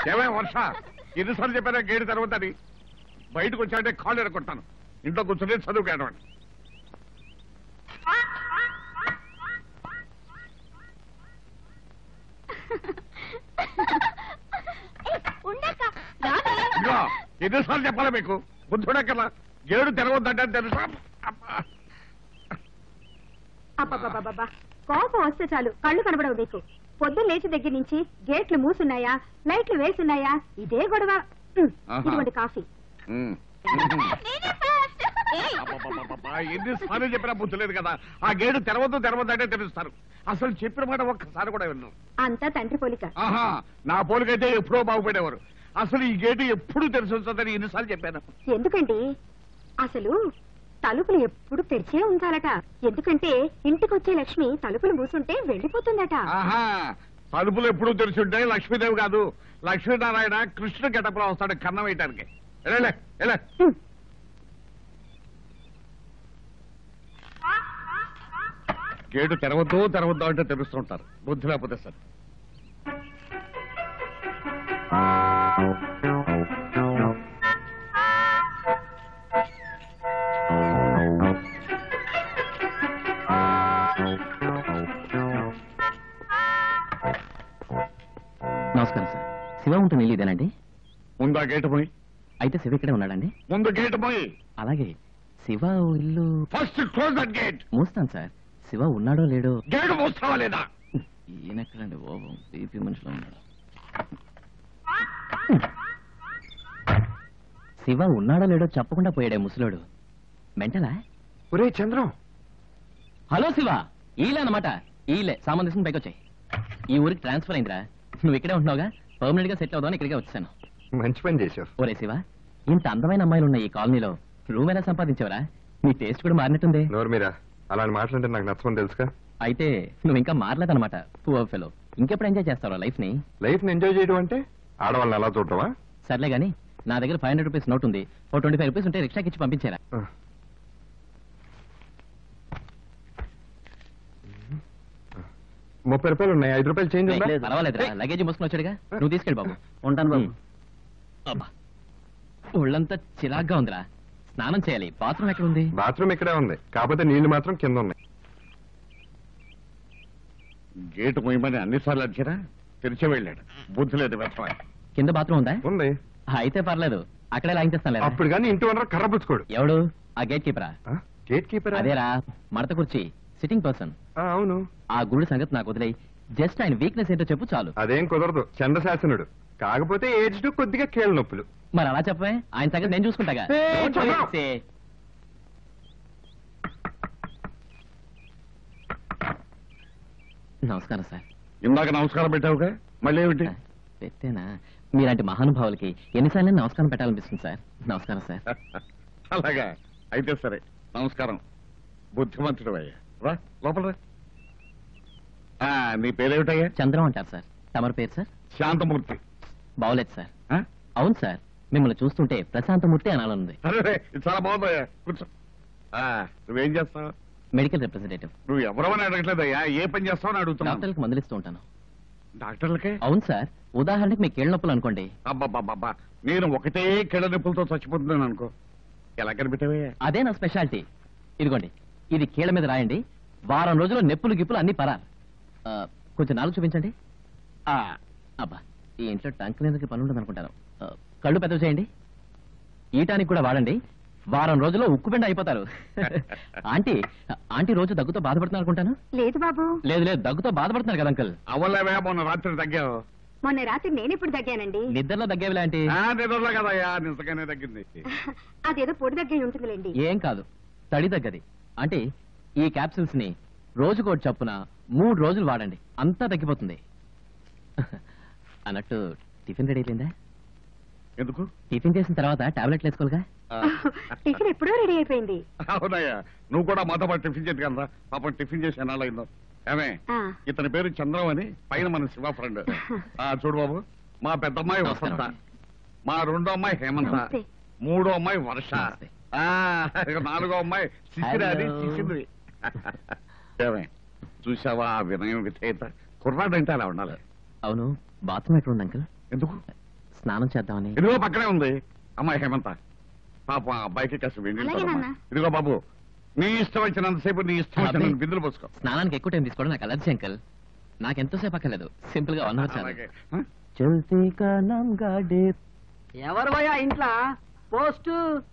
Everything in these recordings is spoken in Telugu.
ఏమే వర్ష ఎన్నిసార్లు చెప్పారా గేటు తెరవద్దని బయటకు వచ్చాడే కాళ్ళు ఎరగొట్టాను ఇంట్లో కూర్చొని చదువుకేయడం ఉండక్క ఇదిగో ఎన్నిసార్లు చెప్పాలా మీకు బుద్ధుడక్కర్లా గేడు తెరవద్దంటే తెలుసా అబ్బా. అబ్బబ్బబ్బబ్బా కోపం వస్తే చాలు కళ్ళు కనబడవు నీకు పొద్దు లేచి దగ్గర నుంచి గేట్లు మూసున్నాయా లైట్లు వేసున్నాయా ఇదే గొడవ ఉమ్, ఆహా. ఇదిగోండి కాఫీ ఉమ్. అబ్బబ్బబ్బబ్బబ్బా, ఎన్నిసార్లు చెప్పినా బుద్ధి లేదు కదా ఆ గేడు తెరవద్దు తెరవద్దంటే తెలుస్తారు అసలు చెప్పిన మాట ఒక్కసారి కూడా విన్నాం అంతా తండ్రి పోలిక ఆహా నా పోలికైతే ఎప్పుడో బాగుపడేవారు అసలు ఈ గేటు ఎప్పుడు తెలిసి వస్తుందని ఎన్నిసార్లు చెప్పాను ఎందుకండి అసలు తలుపులు ఎప్పుడు తెరిచే ఉంచాలట ఎందుకంటే ఇంటికొచ్చే లక్ష్మి తలుపులు మూసుంటే వెళ్ళిపోతుందట ఆహా తలుపులు ఎప్పుడు తెరిచి ఉంటాయి లక్ష్మీదేవి కాదు లక్ష్మీనారాయణ కృష్ణ గెటప్లో వస్తాడు కన్నం వేయటానికి వెళ్ళలే వెళ్ళే ఉమ్. గేటు తెరవద్దు తెరవద్దు అంటే తెలుస్తుంటారు బుద్ధి లేకపోతే సరే నమస్కారం సార్ శివ ఉంటుంది ఇల్లు ఇదేనండి ముందు ఆ గేటు పోయి అయితే శివ ఇక్కడే ఉన్నాడండి ముందు గేటు పోయి అలాగే శివ ఇల్లు ఫస్ట్ క్లోజ్ దట్ గేట్ మూస్తాను సార్ శివ ఉన్నాడో లేడో గేటు మూస్తావా లేదా ఈయనెక్కడండి ఓ బీపీ మనిషిలో ఉన్నాడు శివ ఉన్నాడో లేడో చెప్పకుండా పోయాడే ముసలోడు మెంటలా ఒరే చంద్రం హలో శివ ఈలే అన్నమాట ఈలే సామాన్ తీసుకుని పైకి వచ్చాయి ఈ ఊరికి ట్రాన్స్ఫర్ అయిందిరా నువ్వు ఇక్కడే ఉంటున్నావుగా పర్మనెంట్ గా సెటిల్ అవుదామని ఇక్కడికే వచ్చాను మంచి పని చేశావు ఓరే శివ ఇంత అందమైన అమ్మాయిలు ఉన్న ఈ కాలనీలో రూమ్ ఎలా సంపాదించావరా నీ టేస్ట్ కూడా మారినట్టుంది నోరు మీరా అలాంటి మాటలంటే నాకు నచ్చమని తెలుసుగా అయితే నువ్వు ఇంకా మారలేదన్నమాట పువర్ ఫెలో ఇంకెప్పుడు ఎంజాయ్ చేస్తావు లైఫ్ ని లైఫ్ ని ఎంజాయ్ చేయడం అంటే ఆడవాళ్ళని అలా చూడటమా సర్లే గానీ నా దగ్గర ఫైవ్ హండ్రెడ్ రూపీస్ నోట్ ఉంది ఓ ట్వంటీ ఫైవ్ రూపీస్ ఉంటే రిక్షాకి ఇచ్చి పంపించారా ఆ. ముప్పై రూపాయలు ఉన్నాయి ఐదు రూపాయలు చేంజ్ ఉందా పర్వాలేదురా లగేజ్ మూసుకుని వచ్చాడుగా నువ్వు తీసుకెళ్ళి బాబు ఉంటాను బాబు అబ్బా ఒళ్ళంతా చిరాగ్గా ఉందిరా స్నానం చేయాలి బాత్రూమ్ ఎక్కడ ఉంది బాత్రూమ్ ఇక్కడే ఉంది కాకపోతే నీళ్లు మాత్రం కింద ఉన్నాయి గేటు పోయమని అన్నిసార్లు అడిచారా తెరిచే వెళ్ళాడు బుద్ధి లేదు వ్యర్థమే కింద బాత్రూమ్ ఉందా ఉంది అయితే పర్లేదు అక్కడే లాగించేస్తాను లేదా అప్పుడు కానీ ఇంటి వనరు కర్ర పుచ్చుకోడు ఎవడు ఆ గేట్ కీపరా గేట్ కీపర్ అదేరా మడత కుర్చీ సిట్టింగ్ పర్సన్ అవును ఆ గుడి సంగతి నాకు వదిలేయి జస్ట్ ఆయన వీక్నెస్ ఏంటో చెప్పు చాలు అదేం కుదరదు చంద్రశాసనుడు కాకపోతే ఏజ్ టు కొద్దిగా కీళ్ళ నొప్పులు మరి అలా చెప్పే ఆయన సంగతి నేను చూసుకుంటాగా ఏయ్, Don't చంద్రం! worry, say. నమస్కారం సార్ ఇందాక నమస్కారం పెట్టావుగా మళ్ళీ ఏమిటి పెట్టేనా మీలాంటి మహానుభావులకి ఎన్నిసార్లు నమస్కారం పెట్టాలనిపిస్తుంది సార్ నమస్కారం సార్ అలాగా అయితే సరే నమస్కారం బుద్ధిమంతుడు అయ్యా రా లోపల రా ఆ, నీ పేరేమిటయ్యా చంద్రం అంటారు సార్ తమరి పేరు సార్ శాంతమూర్తి బాగోలేదు సార్ ఆ? అవును సార్ మిమ్మల్ని చూస్తుంటే ప్రశాంతమూర్తి అనాలనుంది అరే ఇది చాలా బాగుందయ్యా కూర్చో ఆ, నువ్వేం చేస్తావు మెడికల్ రిప్రజెంటేటివ్ నువ్వు ఎవరమని అడగట్లేదయ్యా ఏ పని చేస్తావని అడుగుతున్నావు డాక్టర్లకు మందులు ఇస్తూ ఉంటాను డాక్టర్లకే అవును సార్ ఉదాహరణకి మీకు కీళ్ళ నొప్పులు అనుకోండి అబ్బబ్బబ్బబ్బా నేను ఒకటే కిళ్ళ నొప్పులతో చచ్చిపోతున్నాను అనుకో ఎలా కనిపెట్టావే అదే నా స్పెషాలిటీ ఇదిగోండి ఇది కీళ్ళ మీద రాయండి వారం రోజుల్లో నెప్పులు గిప్పులు అన్ని పరారు ఆ, కొంచెం నాలుగు చూపించండి ఆ, అబ్బా ఈ ఇంట్లో టంక్ మీదకి పని ఉండదు అనుకుంటాను ఆ, కళ్ళు పెద్దవి చేయండి ఈటానికి కూడా వాడండి వారం రోజుల్లో ఉక్కుబెండ అయిపోతారు ఆంటీ ఆంటీ రోజు దగ్గుతో బాధపడుతున్నారు అనుకుంటాను లేదు బాబు లేదు లేదు దగ్గుతో బాధపడుతున్నారు కదా అంకల్ అవలేవే మొన్న రాత్రి తగ్గావు మొన్న రాత్రి నేనెప్పుడు తగ్గానండి నిద్రలో దగ్గేవిలా ఆంటీ ఆ, నిద్రలో కదయ్యా నిజంగానే తగ్గింది అదేదో పొడి దగ్గర ఉంటుందిలేండి ఏం కాదు తడి తగ్గది అంటే ఈ క్యాప్సిల్స్ ని రోజుకోటి చప్పున మూడు రోజులు వాడండి అంతా తగ్గిపోతుంది అన్నట్టు టిఫిన్ రెడీ అయిపోయిందా ఎందుకు టిఫిన్ చేసిన తర్వాత టాబ్లెట్లు వేసుకోవాలిగా ఆ, టిఫిన్ ఎప్పుడో రెడీ అయిపోయింది అవునయ్యా నువ్వు కూడా మాతో పాటు టిఫిన్ చేతి కదా పాపం టిఫిన్ చేసి ఎన్నాళ్ళైందో ఏమే ఆ, ఇతని పేరు చంద్రం అని పైన మన శివ ఫ్రెండ్ ఆ చూడు బాబు మా పెద్దమ్మాయి వసంత నమస్కారం. మా రెండో అమ్మాయి హేమంత నమస్తే. మూడో అమ్మాయి వర్ష నమస్తే. ఆ, ఇక నాలుగో అమ్మాయి శిశిరాది Hello. శిశింద్రి ఏమే చూసావా ఆ వినయం విధేయత కుర్రాడంటే అలా ఉండాలి అవును బాత్రూమ్ ఎక్కడ ఉంది అంకుల్ ఎందుకు స్నానం చేద్దామని ఇదిగో పక్కనే ఉంది అమ్మాయి హేమంత పాప ఆ అబ్బాయికి కాస్త వెండి అలాగే ఇవ్వమ్మా. నాన్న. ఇదిగో బాబు నీ ఇష్టం వచ్చినంతసేపు నీ ఇష్టం వచ్చిన అబ్బే. బిందులు పోసుకో స్నానానికి ఎక్కువ టైం తీసుకోవడం నాకు అలర్జీ అంకల్ నాకు ఎంతోసేపు అక్కర్లేదు సింపుల్ గా వన్ అవర్ చాలు అలాగే. ఆ? చల్తీ కా నామ్ గాడే ఎవరు పోయా ఇంట్లో పోస్టు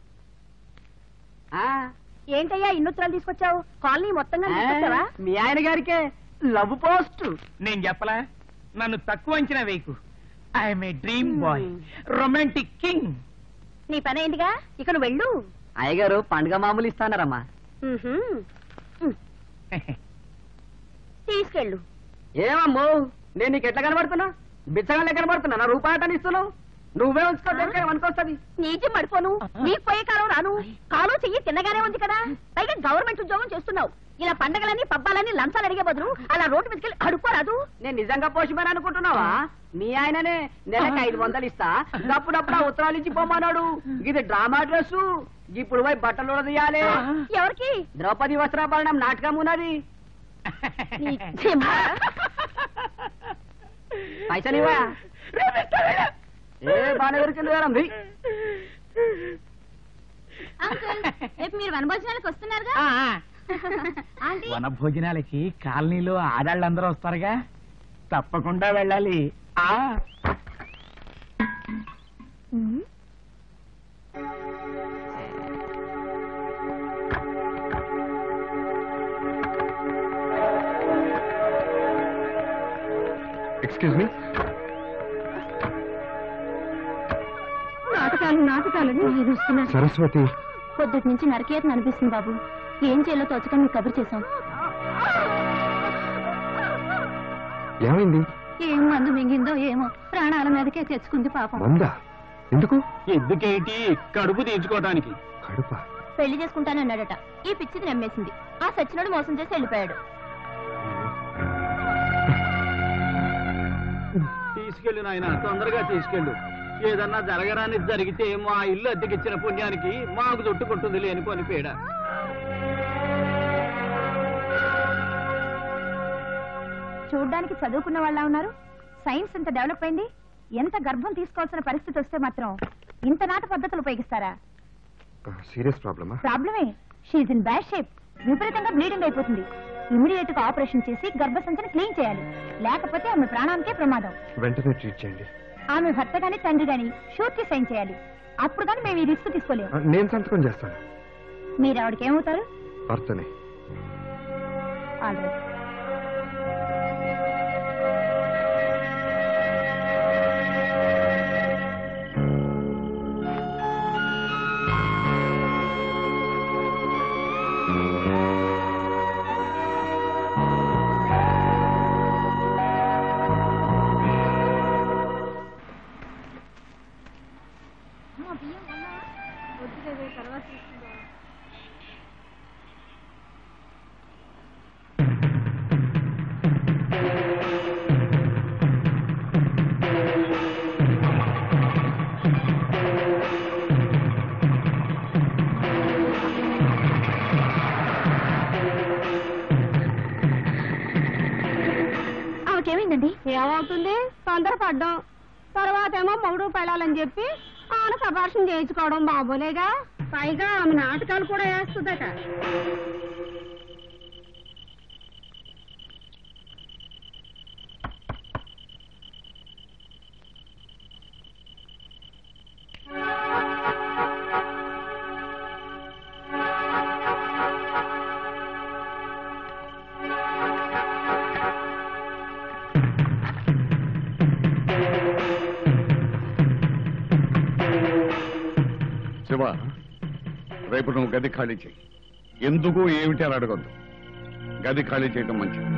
ఆ, ఏంటయ్యా ఇన్నుత్తరాలు తీసుకొచ్చావు కాలనీ మొత్తంగా తీసుకొచ్చావా మీ ఆయన గారికే లవ్ పోస్ట్ నేను చెప్పలా నన్ను తక్కువ అంచనా వేయకు I'm a dream boy romantic king నీ పని అయిందిగా ఇక నువ్వు వెళ్ళు అయ్యగారు పండుగ మామూలు ఇస్తానారమ్మా ఉహుం. ఉమ్, తీసుకెళ్ళు ఏమమ్మో నేను నీకు ఎట్లా కనబడుతున్నా బిచ్చగాళ్ళే కనబడుతున్నా నా రూపాయటాన్ని ఇస్తున్నావు నువ్వే ఉంచుకో అనుకొస్తుంది నీటి మడిపోను నీకు పోయే కాలం రాను కాలం చెయ్యి తిన్నగానే ఉంది కదా పైగా గవర్నమెంట్ ఉద్యోగం చేస్తున్నావు ఇలా పండగలని పబ్బాలని లంచాలు అడిగే బదులు అలా రోడ్డు మీదకి అడుక్కోరాదు నేను నిజంగా పోషమని అనుకుంటున్నావా మీ ఆయననే నెలకు ఐదు వందలు ఇస్తా అప్పుడప్పుడు ఆ ఉత్తరాలు ఇచ్చి పోమన్నాడు ఇది డ్రామా డ్రెస్ ఇప్పుడు పోయి బట్టలు తీయాలి ఎవరికి ద్రౌపది వస్త్రాభరణం నాటకం ఉన్నది నీ చెంబ. పైసలు ఇవ్వా ఏ బాణగరికి అంకుల్ రేపు మీరు వనభోజనాలకు వస్తున్నారుగా ఆంటీ వన భోజనాలకి కాలనీలో ఆడాళ్ళందరూ వస్తారుగా తప్పకుండా వెళ్ళాలి ఆ ఉమ్. ఎక్స్క్యూజ్ మీ నాటకాలు నాటకాలని ఏడుస్తున్నారు సరస్వతి పొద్దుటి నుంచి నరకేతను అనిపిస్తుంది బాబు ఏం చేయాలో తోచక మీకు కబురు చేశాం ఏమైంది ఏం మందు మింగిందో ఏమో ప్రాణాల మీదకే తెచ్చుకుంది పాపం వందా ఎందుకు ఎందుకేంటి కడుపు తీర్చుకోవడానికి కడుప పెళ్లి చేసుకుంటానన్నాడట ఈ పిచ్చిది నమ్మేసింది ఆ సచ్చినోడు మోసం చేసి వెళ్ళిపోయాడు తీసుకెళ్ళు నాయన తొందరగా తీసుకెళ్ళు ఏదన్నా జరగరాని జరిగితే మా ఇల్లు అద్దెకిచ్చిన పుణ్యానికి మాకు చుట్టుకుంటుంది లేనిపోని పీడ చూడ్డానికి చదువుకున్న వాళ్ళ ఉన్నారు సైన్స్ ఎంత డెవలప్ అయింది ఎంత గర్భం తీసుకోవాల్సిన పరిస్థితి వస్తే మాత్రం ఇంత నాట పద్ధతులు ఉపయోగిస్తారా సీరియస్ ప్రాబ్లమా ప్రాబ్లమే షీఈ్ ఇన్ బ్యాడ్ షేప్ విపరీతంగా బ్లీడింగ్ అయిపోతుంది ఇమీడియట్ గా ఆపరేషన్ చేసి గర్భసంచిని క్లీన్ చేయాలి లేకపోతే ఆమె ప్రాణానికే ప్రమాదం వెంటనే ట్రీట్ చేయండి ఆమె భర్త గాని తండ్రి గాని షూర్కి సైన్ చేయాలి అప్పుడు కానీ మేము ఈ రిస్క్ తీసుకోలేము ఆ, నేను సంతకం చేస్తాను మీరు ఆవిడకి ఏమవుతారు భర్తనే ఆల్రెడీ ఆమెకేమైందండి ఏమవుతుంది తొందరపడ్డాం తర్వాత ఏమో మొగుడు పెళ్ళాలని చెప్పి ఆమె సభాషణ చేయించుకోవడం బాబోలేగా పైగా ఆమె నాటకాలు కూడా వేస్తుందట శివ రేపు నువ్వు గది ఖాళీ చేయి ఎందుకు ఏమిటి అని అడగొద్దు గది ఖాళీ చేయటం మంచిది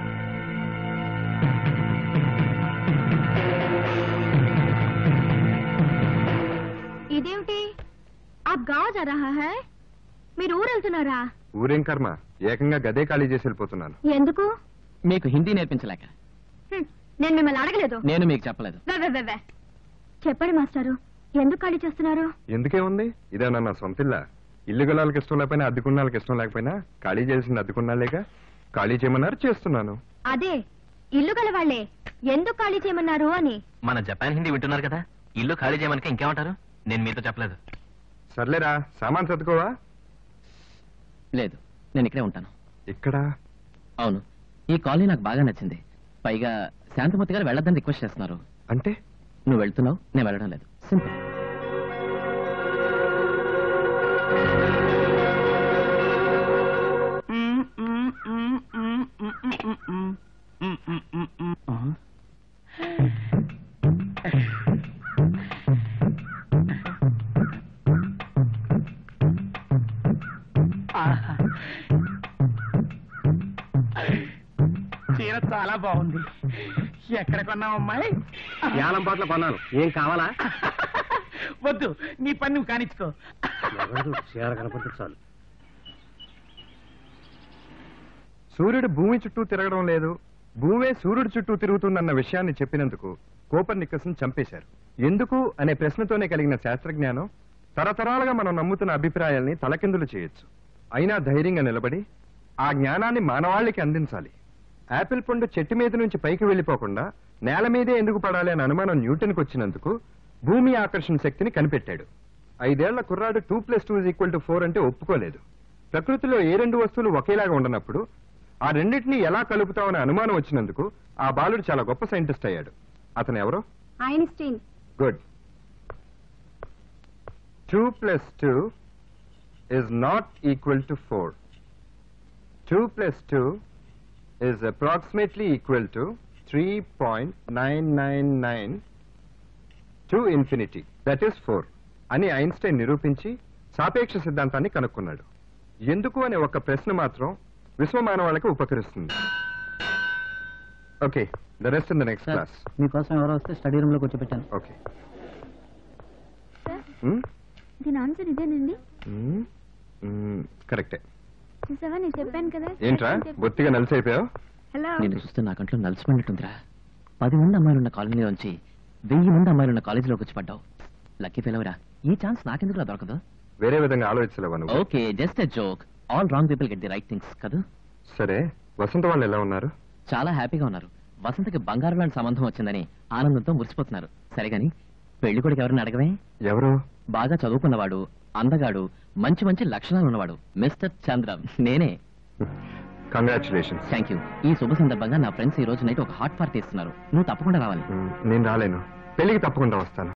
ఇదేమిటి आप गाँव जा रहा है మీరు ఊరు వెళ్తున్నారా ఊరేం కర్మ ఏకంగా గదే ఖాళీ చేసి వెళ్ళిపోతున్నాను ఎందుకు మీకు హిందీ నేర్పించలేక హ్మ్, నేను మిమ్మల్ని అడగలేదు నేను మీకు చెప్పలేదు వే, వే, వే, వే. చెప్పండి మాస్టారు ఎందుకు ఖాళీ చేస్తున్నారు ఎందుకే ఉంది ఇదేనా నా సొంతిల్లా ఇల్లు గలాలకు ఇష్టం లేకపోయినా అద్దెకున్నాళ్ళకి ఇష్టం లేకపోయినా ఖాళీ చేసింది అద్దెకున్నాలేక ఖాళీ చేయమన్నారు చేస్తున్నాను అదే ఇల్లు గల వాళ్ళే ఎందుకు ఖాళీ చేయమన్నారు అని మన జపాన్ హిందీ వింటున్నారు కదా ఇల్లు ఖాళీ చేయమని ఇంకేమంటారు నేను మీతో చెప్పలేదు సర్లేరా సామాన్ సర్దుకోవా లేదు నేను ఇక్కడే ఉంటాను ఇక్కడ అవును ఈ కాలనీ నాకు బాగా నచ్చింది పైగా శాంతమూర్తి గారు వెళ్ళొద్దని రిక్వెస్ట్ చేస్తున్నారు అంటే నువ్వు వెళ్తున్నావు నేను వెళ్ళడం లేదు సింపుల్ చీర చాలా బాగుంది ఎక్కడ కొన్నావు అమ్మాయి యాలం పాటలు కొన్నాను ఏం కావాలా వద్దు నీ పని నువ్వు కానిచ్చుకో చీర కనపడితే చాలు సూర్యుడు భూమి చుట్టూ తిరగడం లేదు భూమే సూర్యుడు చుట్టూ తిరుగుతుందన్న విషయాన్ని చెప్పినందుకు కోపర్ నిక్కస్ని చంపేశారు ఎందుకు అనే ప్రశ్నతోనే కలిగిన శాస్త్రజ్ఞానం తరతరాలుగా మనం నమ్ముతున్న అభిప్రాయాల్ని తలకిందులు చేయొచ్చు అయినా ధైర్యంగా నిలబడి ఆ జ్ఞానాన్ని మానవాళికి అందించాలి యాపిల్ పండు చెట్టు మీద నుంచి పైకి వెళ్ళిపోకుండా నేల మీదే ఎందుకు పడాలి అనే అనుమానం న్యూటన్కి వచ్చినందుకు భూమి ఆకర్షణ శక్తిని కనిపెట్టాడు ఐదేళ్ల కుర్రాడు two plus two equal to four అంటే ఒప్పుకోలేదు ప్రకృతిలో ఏ రెండు వస్తువులు ఒకేలాగా ఉండనప్పుడు ఆ రెండింటినీ ఎలా కలుపుతామనే అనుమానం వచ్చినందుకు ఆ బాలుడు చాలా గొప్ప సైంటిస్ట్ అయ్యాడు అతను ఎవరు Einstein good two plus two is not equal to 4. 2 plus 2 is approximately equal to 3.999 to infinity. That is 4. అని ఐన్స్టైన్ నిరూపించి సాపేక్ష సిద్ధాంతాన్ని కనుక్కున్నాడు ఎందుకు అనే ఒక ప్రశ్న మాత్రం విశ్వమానవాళికి ఉపకరిస్తుంది okay the rest in the next class మీకోసం ఎవరో వస్తే స్టడీ రూమ్ లో కూర్చోబెట్టాను ఓకే దీని ఆన్సర్ ఇదేనండి కరెక్టే చూసావా నేను చెప్పాను కదా ఏంట్రా బొత్తిగా నలిసైపోయావు హలో నేను చూస్తే నా కంట్లో నలిసిపోయినట్టుందిరా పది మంది అమ్మాయిలున్న కాలనీలోంచి వెయ్యి మంది అమ్మాయిలున్న కాలేజీలోకి వచ్చి పడ్డావు లక్కీ ఫెలవరా ఈ ఛాన్స్ నాకెందుకు దొరకదు వేరే విధంగా ఆలోచించలేవా నువ్వు okay just a joke all wrong people get the right things కదా సరే వసంత వాళ్ళు ఎలా ఉన్నారు చాలా హ్యాపీగా ఉన్నారు వసంతకి బంగారం లాంటి సంబంధం వచ్చిందని ఆనందంతో మురిసిపోతున్నారు సరే గాని పెళ్లి కొడుకు ఎవరిని అడగవే ఎవరు బాగా చదువుకున్నవాడు అందగాడు మంచి మంచి లక్షణాలు ఉన్నవాడు మిస్టర్ చంద్రం నేనే కంగ్రాచులేషన్స్ థ్యాంక్ యూ ఈ శుభ సందర్భంగా నా ఫ్రెండ్స్ ఈ రోజు నైట్ ఒక హాట్ పార్టీ ఇస్తున్నారు నువ్వు తప్పకుండా రావాలి నేను రాలేను పెళ్లికి తప్పకుండా వస్తాను